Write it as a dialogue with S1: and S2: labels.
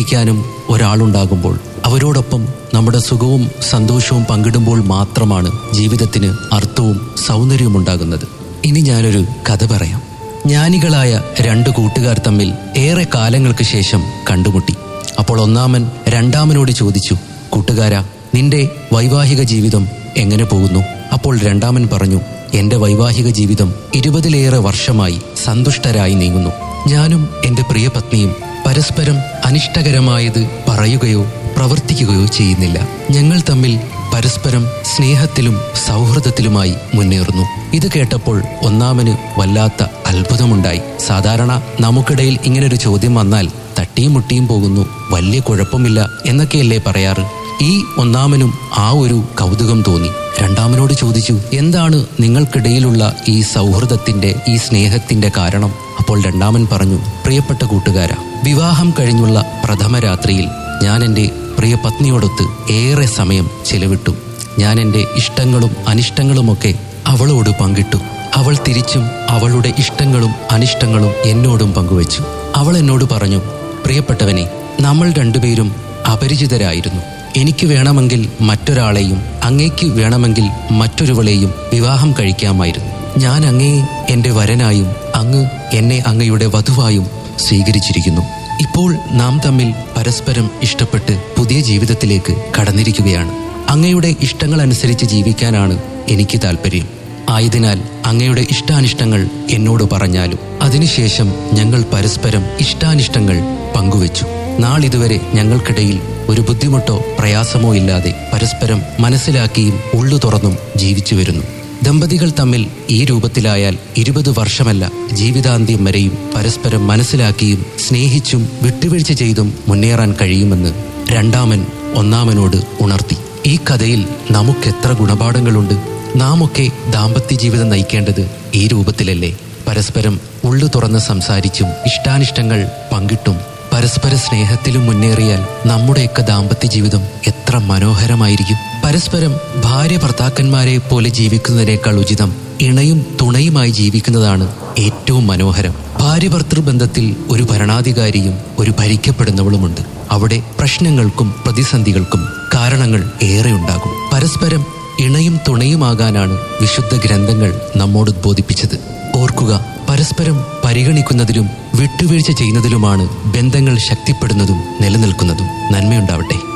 S1: പരിചരിക്കാനും ഒരാളുണ്ടാകുമ്പോൾ അവരോടൊപ്പം നമ്മുടെ സുഖവും സന്തോഷവും പങ്കിടുമ്പോൾ മാത്രമാണ് ജീവിതത്തിന് അർത്ഥവും സൗന്ദര്യവും ഉണ്ടാകുന്നത് ഇനി ഞാനൊരു കഥ പറയാം ജ്ഞാനികളായ രണ്ട് കൂട്ടുകാർ തമ്മിൽ ഏറെ കാലങ്ങൾക്ക് ശേഷം കണ്ടുമുട്ടി അപ്പോൾ ഒന്നാമൻ രണ്ടാമനോട് ചോദിച്ചു കൂട്ടുകാരാ നിന്റെ വൈവാഹിക ജീവിതം എങ്ങനെ പോകുന്നു അപ്പോൾ രണ്ടാമൻ പറഞ്ഞു എന്റെ വൈവാഹിക ജീവിതം ഇരുപതിലേറെ വർഷമായി സന്തുഷ്ടരായി നീങ്ങുന്നു ഞാനും എന്റെ പ്രിയ പത്നിയും പരസ്പരം അനിഷ്ടകരമായത് പറയുകയോ പ്രവർത്തിക്കുകയോ ചെയ്യുന്നില്ല ഞങ്ങൾ തമ്മിൽ പരസ്പരം സ്നേഹത്തിലും സൗഹൃദത്തിലുമായി മുന്നേറുന്നു ഇത് കേട്ടപ്പോൾ ഒന്നാമന് വല്ലാത്ത അത്ഭുതമുണ്ടായി സാധാരണ നമുക്കിടയിൽ ഇങ്ങനൊരു ചോദ്യം വന്നാൽ തട്ടിയും മുട്ടിയും പോകുന്നു വലിയ കുഴപ്പമില്ല എന്നൊക്കെയല്ലേ പറയാറ് ഈ ഒന്നാമനും ആ ഒരു കൗതുകം തോന്നി രണ്ടാമനോട് ചോദിച്ചു എന്താണ് നിങ്ങൾക്കിടയിലുള്ള ഈ സൗഹൃദത്തിന്റെ ഈ സ്നേഹത്തിന്റെ കാരണം അപ്പോൾ രണ്ടാമൻ പറഞ്ഞു പ്രിയപ്പെട്ട കൂട്ടുകാര വിവാഹം കഴിഞ്ഞുള്ള പ്രഥമ രാത്രിയിൽ ഞാൻ എൻ്റെ പ്രിയ പത്നിയോടൊത്ത് ഏറെ സമയം ചെലവിട്ടു ഞാൻ എൻ്റെ ഇഷ്ടങ്ങളും അനിഷ്ടങ്ങളുമൊക്കെ അവളോട് പങ്കിട്ടു അവൾ തിരിച്ചും അവളുടെ ഇഷ്ടങ്ങളും അനിഷ്ടങ്ങളും എന്നോടും പങ്കുവച്ചു അവൾ എന്നോട് പറഞ്ഞു പ്രിയപ്പെട്ടവനെ നമ്മൾ രണ്ടുപേരും അപരിചിതരായിരുന്നു എനിക്ക് വേണമെങ്കിൽ മറ്റൊരാളെയും അങ്ങേക്ക് വേണമെങ്കിൽ മറ്റൊരുവളെയും വിവാഹം കഴിക്കാമായിരുന്നു ഞാൻ അങ്ങയെ എന്റെ വരനായും അങ്ങ് എന്നെ അങ്ങയുടെ വധുവായും സ്വീകരിച്ചിരിക്കുന്നു ഇപ്പോൾ നാം തമ്മിൽ പരസ്പരം ഇഷ്ടപ്പെട്ട് പുതിയ ജീവിതത്തിലേക്ക് കടന്നിരിക്കുകയാണ് അങ്ങയുടെ ഇഷ്ടങ്ങൾ അനുസരിച്ച് ജീവിക്കാനാണ് എനിക്ക് താല്പര്യം ആയതിനാൽ അങ്ങയുടെ ഇഷ്ടാനിഷ്ടങ്ങൾ എന്നോട് പറഞ്ഞാലും അതിനുശേഷം ഞങ്ങൾ പരസ്പരം ഇഷ്ടാനിഷ്ടങ്ങൾ പങ്കുവച്ചു നാളിതുവരെ ഞങ്ങൾക്കിടയിൽ ഒരു ബുദ്ധിമുട്ടോ പ്രയാസമോ ഇല്ലാതെ പരസ്പരം മനസ്സിലാക്കിയും ഉള്ളു തുറന്നും ജീവിച്ചു വരുന്നു ദമ്പതികൾ തമ്മിൽ ഈ രൂപത്തിലായാൽ ഇരുപത് വർഷമല്ല ജീവിതാന്ത്യം വരെയും പരസ്പരം മനസ്സിലാക്കിയും സ്നേഹിച്ചും വിട്ടുവീഴ്ച ചെയ്തും മുന്നേറാൻ കഴിയുമെന്ന് രണ്ടാമൻ ഒന്നാമനോട് ഉണർത്തി ഈ കഥയിൽ നമുക്കെത്ര ഗുണപാഠങ്ങളുണ്ട് നാമൊക്കെ ദാമ്പത്യ ജീവിതം നയിക്കേണ്ടത് ഈ രൂപത്തിലല്ലേ പരസ്പരം ഉള്ളു തുറന്ന് സംസാരിച്ചും ഇഷ്ടാനിഷ്ടങ്ങൾ പങ്കിട്ടും പരസ്പര സ്നേഹത്തിലും മുന്നേറിയാൽ നമ്മുടെയൊക്കെ ദാമ്പത്യ ജീവിതം എത്ര മനോഹരമായിരിക്കും പരസ്പരം ഭാര്യ ഭർത്താക്കന്മാരെ പോലെ ജീവിക്കുന്നതിനേക്കാൾ ഉചിതം ഇണയും തുണയുമായി ജീവിക്കുന്നതാണ് ഏറ്റവും മനോഹരം ഭാര്യ ഭർത്തൃ ബന്ധത്തിൽ ഒരു ഭരണാധികാരിയും ഒരു ഭരിക്കപ്പെടുന്നവളുമുണ്ട് അവിടെ പ്രശ്നങ്ങൾക്കും പ്രതിസന്ധികൾക്കും കാരണങ്ങൾ ഏറെ ഉണ്ടാകും പരസ്പരം ഇണയും തുണയുമാകാനാണ് വിശുദ്ധ ഗ്രന്ഥങ്ങൾ നമ്മോട് ബോധിപ്പിച്ചത് ഓർക്കുക പരസ്പരം പരിഗണിക്കുന്നതിലും വിട്ടുവീഴ്ച ചെയ്യുന്നതിലുമാണ് ബന്ധങ്ങൾ ശക്തിപ്പെടുന്നതും നിലനിൽക്കുന്നതും നന്മയുണ്ടാവട്ടെ